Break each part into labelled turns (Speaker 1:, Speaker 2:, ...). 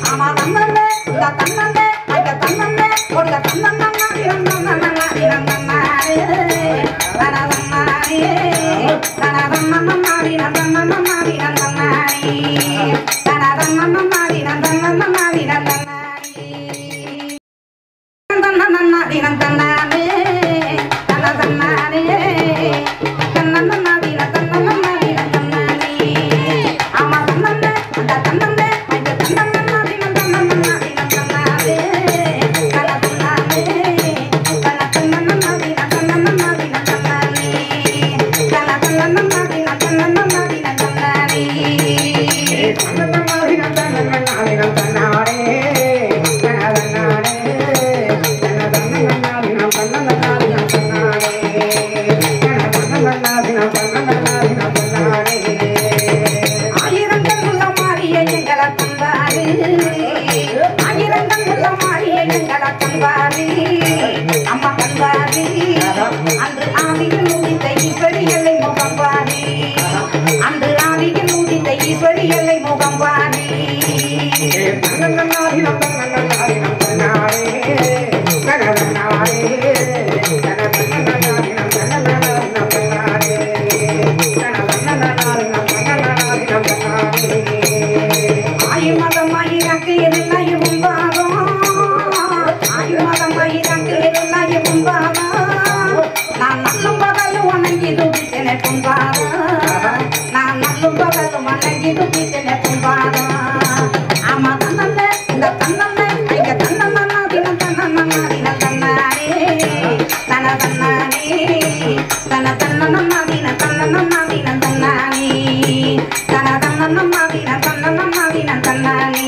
Speaker 1: ஆமா தன்னே இந்த தன்னே ஐய தன்னே கொடுக்க தன்னன்னா தினம் தன்னன்னா தினம் தன்னாரே தன தன்னாரே தன தன்னன்னா தினம் தன்னன்னா தினம் தன்னாரே தன தன்னன்னா தினம் தன்னன்னா தினம் தன்னாரே தன்னன்னா தினம் தன்னாரே தன தன்னாரே தன்னன்னா தினம் தன்னன்னா தினம் தன்னாரே ஆமா தன்னே அந்த தன்னே ஐய தன்னன்னா தினம் தன்னன்னா தினம் தன்னாரே தன தன்னாரே தன தன்னன்னா தினம் தன்னன்னா தினம் தன்னாரே தன தன்னன்னா தினம் தன்னன்னா தினம் தன்னாரே ஆயிரங்கள் உள்ள மாறிய எங்களை தந்தாரு ஆயிரங்கள் உள்ள மாறிய எங்களை தந்தாரு அம்மா தந்தாரு அன்று ஆதியில் உதித்த ஈஸ்வரி எல்லை முகம் பாரி அன்று ஆதியில் உதித்த ஈஸ்வரி எல்லை முகம் பாரி ஆயுள் மதமாயி எனக்கு எதிராய் உண்டாகும் ஆயுள் மதமாயி எனக்கு எதிராய் உண்டாகும் நான் நல்லும் பகலும் வணங்கி துடித்தேனே புண்பாதா நான் நல்லும் பகலும் வணங்கி துடித்தேனே புண்பாதா ஆமா தன்னே இந்த தன்னே ஐய தன்னன்னா தினம் தன்னன்னா தினம் தன்னாரே தன தன்னாரே தன தன்னன்னா தினம் தன்னன்னா தினம் தன்னாரே தன தன்னன்னா தினம் தன்னன்னா தினம் தன்னாரே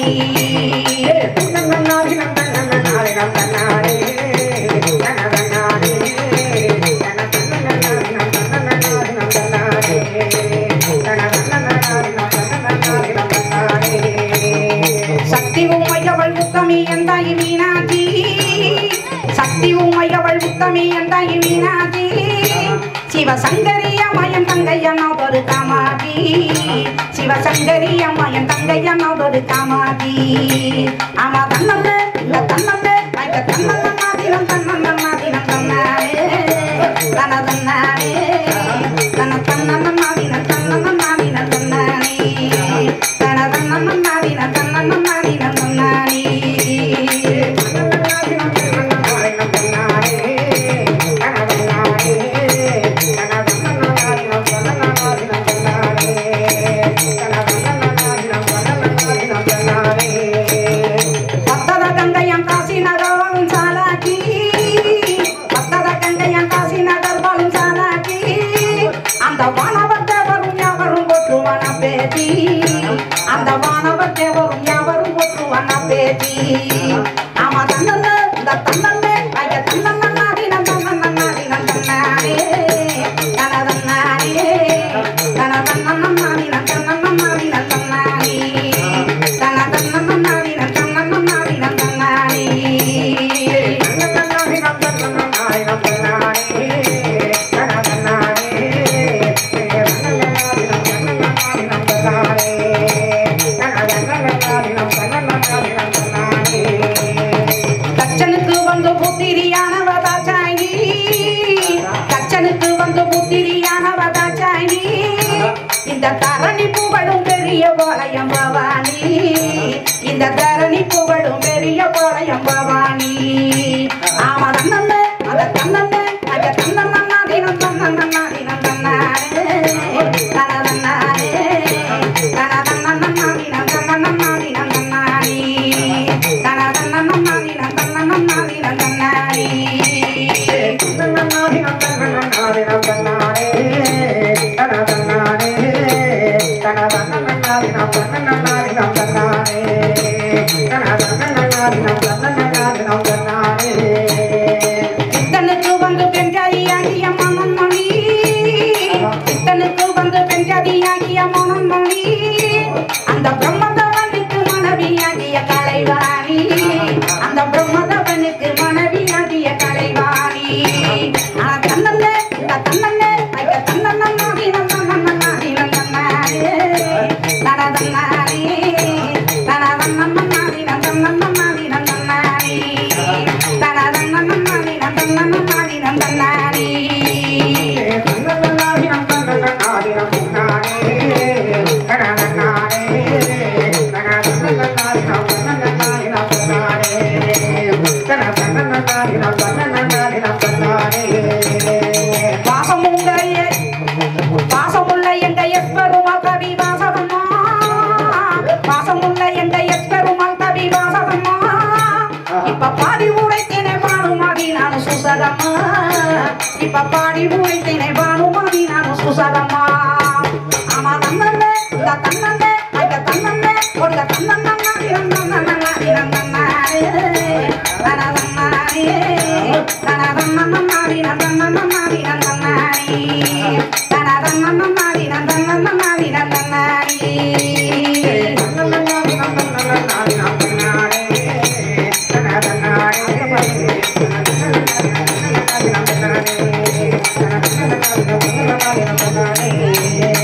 Speaker 1: சக்தி உமையவள் உத்தமி எந்தாயி மீனாட்சி சக்தி உமையவள் உத்தமி எந்தாயி மீனாட்சி சிவசங்கரிய மயன் தங்கையனோதொரு காமாதி சிவசங்கரிய மயன் தங்கையனோதொரு காமாதி ஆமா தன்னது இந்த தன்னது ஐக்க தன்னன்னா தினம் தன்னன்னா தினம் தன்னாரே தன தன்னாரே தன தன்னன்னா தினம் தன்னன்னா தினம் தன்னாரே தன தன்னன்னா தினம் தன்னன்னா தினம் தன்னாரே பத்தத கங்கையன் காசி நகர் வாழும் சாலாக்கி பத்தத கங்கையன் காசி நகர் வாழும் சாலாக்கி அந்த வானவத்தை வரும் யாவரும் ஒற்றுவன பேதி அந்த வானவத்தை வரும் யாவரும் ஒற்றுவன பேதி ஆமா தன்னன்னு இந்த தன்னன்னு ஐய தன்னன்னா தினம் தன்னன்னா தினம் தன்னாரே தன தன்னாரே தன தன்னன்னா தினம் தன்னன்னா தினம் தன்னாரே தன தன்னன்னா தினம் தன்னன்னா தினம் தன்னாரே தச்சனுக்கு வந்து புத்திரியானவ தாச்சாயி தச்சனுக்கு வந்து புத்திரியானவ தாச்சாயி இந்த தரணி புகழும் பெரிய பாளையம் பவானி இந்த தரணி புகழும் பெரிய பாளையம் பவானி ஆமா தன்னே அத தன்னே அத தன்னன்னா தினம் தன்னன்னா தினம் தன்னாரே தன தன்னாரே தன தன்னன்னா தினம் தன்னன்னா தினம் தன்னாரே தன தன்னன்னா தினம் தன்னன்னா தினம் தன்னாரே சித்தனுக்கு வந்து பெண்ஜாதியாகிய மனமணி சித்தனுக்கு வந்து பெண்ஜாதியாகிய மனமணி அந்த பிரம்மதவனுக்கு மனைவியாகிய கலைவாணி அந்த பிரம்மதவனுக்கு மனைவியாகிய கலைவாணி ஆனா தன்னே இந்த தன்னே ஐய தன்னன்னா தினம் தன்னன்னா தினம் தன்னாரே தன தன்னாரே தன தன்னன்னா தினம் சுசரம்மா இப்ப பாடி உழைத்தேனே பானுமாதி நானும் சுசரம்மா ஆமா தன்னே இந்த தன்னே ஐய தன்னே கொடுக்க தன்னன்னா இரண்டன்னா இரண்டன்னாரே தனதன்னாரே தனதன்னன்னா இரண்டன்னா இரண்டன்னாரே தனதன்னன்னா இரண்டன்னா இரண்டன்னாரே
Speaker 2: Thank you.